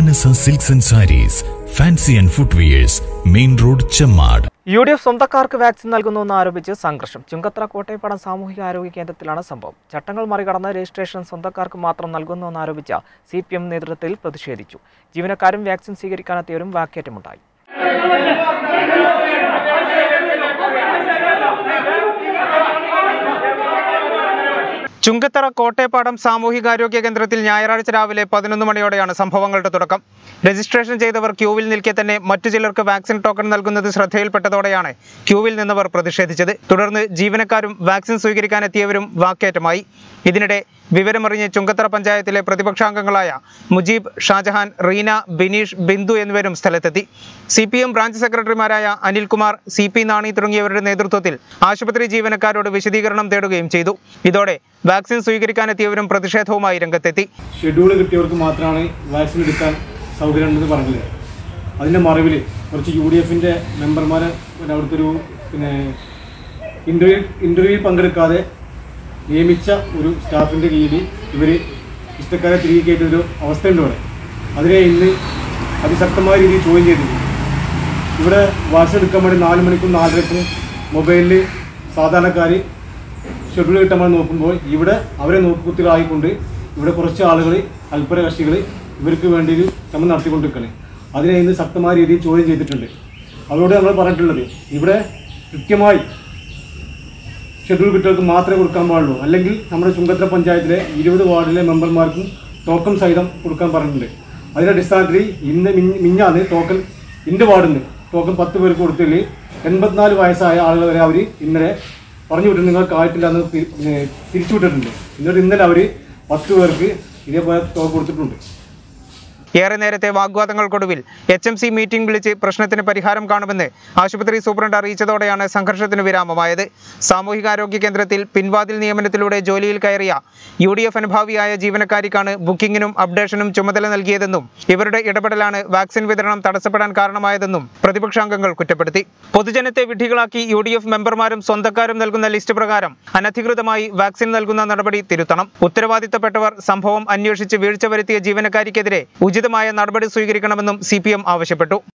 Manasa silks and saris fancy and footwears main road Chemmad U D F സ്വന്തക്കാർക്ക് vaccine നൽകുന്നുവെന്ന് ആരോപിച്ച് സംഘർഷം ചുങ്കത്ര കോട്ടയപ്പാടം സാമൂഹിക ആരോഗ്യ കേന്ദ്രത്തിലാണ് സംഭവം ചട്ടങ്ങൾ മറികടന്ന് രജിസ്ട്രേഷൻ സ്വന്തക്കാർക്ക് മാത്രം നൽകുന്നുവെന്ന് ആരോപിച്ച സി പി എം നേതൃത്വത്തിൽ പ്രതിഷേധിച്ചു ജീവനക്കാരും വാക്സിൻ സ്വീകരിക്കാനെത്തിയവരും വാക്കേറ്റമുണ്ടായി ചുങ്കത്തറ കോട്ടയപ്പാടം സാമൂഹികാരോഗ്യ കേന്ദ്രത്തിൽ ഞായറാഴ്ച രാവിലെ പതിനൊന്ന് മണിയോടെയാണ് സംഭവങ്ങളുടെ തുടക്കം രജിസ്ട്രേഷൻ ചെയ്തവർ ക്യൂവിൽ നിൽക്കെ തന്നെ മറ്റു ചിലർക്ക് വാക്സിൻ ടോക്കൺ നൽകുന്നത് ശ്രദ്ധയിൽപ്പെട്ടതോടെയാണ് ക്യൂവിൽ നിന്നവർ പ്രതിഷേധിച്ചത് തുടർന്ന് ജീവനക്കാരും വാക്സിൻ സ്വീകരിക്കാനെത്തിയവരും വാക്കേറ്റമായി ഇതിനിടെ വിവരമറിഞ്ഞ് ചുങ്കത്തറ പഞ്ചായത്തിലെ പ്രതിപക്ഷാംഗങ്ങളായ മുജീബ് ഷാജഹാൻ റീന ബിനീഷ് ബിന്ദു എന്നിവരും സ്ഥലത്തെത്തി സി പി എം ബ്രാഞ്ച് സെക്രട്ടറിമാരായ അനിൽകുമാർ സി പി നാണി തുടങ്ങിയവരുടെ നേതൃത്വത്തിൽ ആശുപത്രി ജീവനക്കാരോട് വിശദീകരണം തേടുകയും ചെയ്തു ഇതോടെ വാക്സിൻ സ്വീകരിക്കാനെത്തിയവരും പ്രതിഷേധവുമായി രംഗത്തെത്തി ഷെഡ്യൂൾ കിട്ടിയവർക്ക് മാത്രമാണ് വാക്സിൻ എടുക്കാൻ സൗകര്യമുണ്ടെന്ന് പറഞ്ഞത് അതിൻ്റെ മറവിൽ കുറച്ച് യു ഡി എഫിൻ്റെ മെമ്പർമാരെ പിന്നെ അവിടുത്തെ ഒരു പിന്നെ ഇൻ്റർവ്യൂ ഇൻ്റർവ്യൂവിൽ പങ്കെടുക്കാതെ നിയമിച്ച ഒരു സ്റ്റാഫിൻ്റെ കീഴിൽ ഇവർ ഇഷ്ടക്കാരെ തിരികെ കയറ്റിയൊരു അവസ്ഥയുണ്ട് ഇവിടെ അതിനെ ഇന്ന് അതിശക്തമായ രീതിയിൽ ചോദ്യം ചെയ്തിട്ടുണ്ട് ഇവിടെ വാക്സിൻ എടുക്കാൻ വേണ്ടി നാല് മണിക്കും നാലരക്കും മൊബൈലിൽ സാധാരണക്കാർ ഷെഡ്യൂൾ കിട്ടാൻ വേണ്ടി നോക്കുമ്പോൾ ഇവിടെ അവരെ നോക്കുകുത്തികളായിക്കൊണ്ട് ഇവിടെ കുറച്ച് ആളുകൾ അല്പര കക്ഷികൾ ഇവർക്ക് വേണ്ടി ഒരു ശ്രമം നടത്തിക്കൊണ്ടിരിക്കുകയാണ് അതിനെ ഇന്ന് ശക്തമായ രീതിയിൽ ചോദ്യം ചെയ്തിട്ടുണ്ട് അവരോട് നമ്മൾ പറഞ്ഞിട്ടുള്ളത് ഇവിടെ കൃത്യമായി ഷെഡ്യൂൾ കിട്ടിയവർക്ക് മാത്രമേ കൊടുക്കാൻ പാടുള്ളൂ അല്ലെങ്കിൽ നമ്മുടെ ചുങ്കത്തറ പഞ്ചായത്തിലെ ഇരുപത് വാർഡിലെ മെമ്പർമാർക്കും ടോക്കൺ സഹിതം കൊടുക്കാൻ പറഞ്ഞിട്ടുണ്ട് അതിന്റെ അടിസ്ഥാനത്തിൽ ഇന്ന് മിഞ്ഞ- മിഞ്ഞാന്ന് ടോക്കൺ ഇന്റെ വാർഡിൽ നിന്ന് ടോക്കൺ പത്ത് പേർക്ക് കൊടുത്തതിൽ എൺപത്തിനാല് വയസ്സായ ആളുകൾ വരെ അവർ ഇന്നലെ പറഞ്ഞു വിട്ടിട്ട് നിങ്ങൾക്ക് ആയിട്ടില്ല എന്ന് തി- ഏ, തിരിച്ചു വിട്ടിട്ടുണ്ട് എന്നിട്ട് ഇന്നലെ അവർ പത്ത് പേർക്ക് ഇതേപോലെ ടോക്കൺ കൊടുത്തിട്ടുണ്ട് ഏറെ നേരത്തെ വാഗ്വാദങ്ങൾക്കൊടുവിൽ എച്ച് എം സി മീറ്റിംഗ് വിളിച്ച് പ്രശ്നത്തിന് പരിഹാരം കാണുമെന്ന് ആശുപത്രി സൂപ്രണ്ട് അറിയിച്ചതോടെയാണ് സംഘർഷത്തിന് വിരാമമായത് സാമൂഹികാരോഗ്യ കേന്ദ്രത്തിൽ പിൻവാതിൽ നിയമനത്തിലൂടെ ജോലിയിൽ കയറിയ യു ഡി എഫ് അനുഭാവിയായ ജീവനക്കാരിക്കാണ് ബുക്കിംഗിനും അപ്ഡേഷനും ചുമതല നൽകിയതെന്നും ഇവരുടെ ഇടപെടലാണ് വാക്സിൻ വിതരണം തടസ്സപ്പെടാൻ കാരണമായതെന്നും പ്രതിപക്ഷാംഗങ്ങൾ കുറ്റപ്പെടുത്തി പൊതുജനത്തെ വിഡ്ഢികളാക്കി യു ഡി എഫ് മെമ്പർമാരും സ്വന്തക്കാരും നൽകുന്ന ലിസ്റ്റ് പ്രകാരം അനധികൃതമായി വാക്സിൻ നൽകുന്ന നടപടി തിരുത്തണം ഉത്തരവാദിത്തപ്പെട്ടവർ സംഭവം അന്വേഷിച്ച് വീഴ്ച വരുത്തിയ ജീവനക്കാരിക്കെതിരെ ഉചിതമായ നടപടി സ്വീകരിക്കണമെന്നും സി ആവശ്യപ്പെട്ടു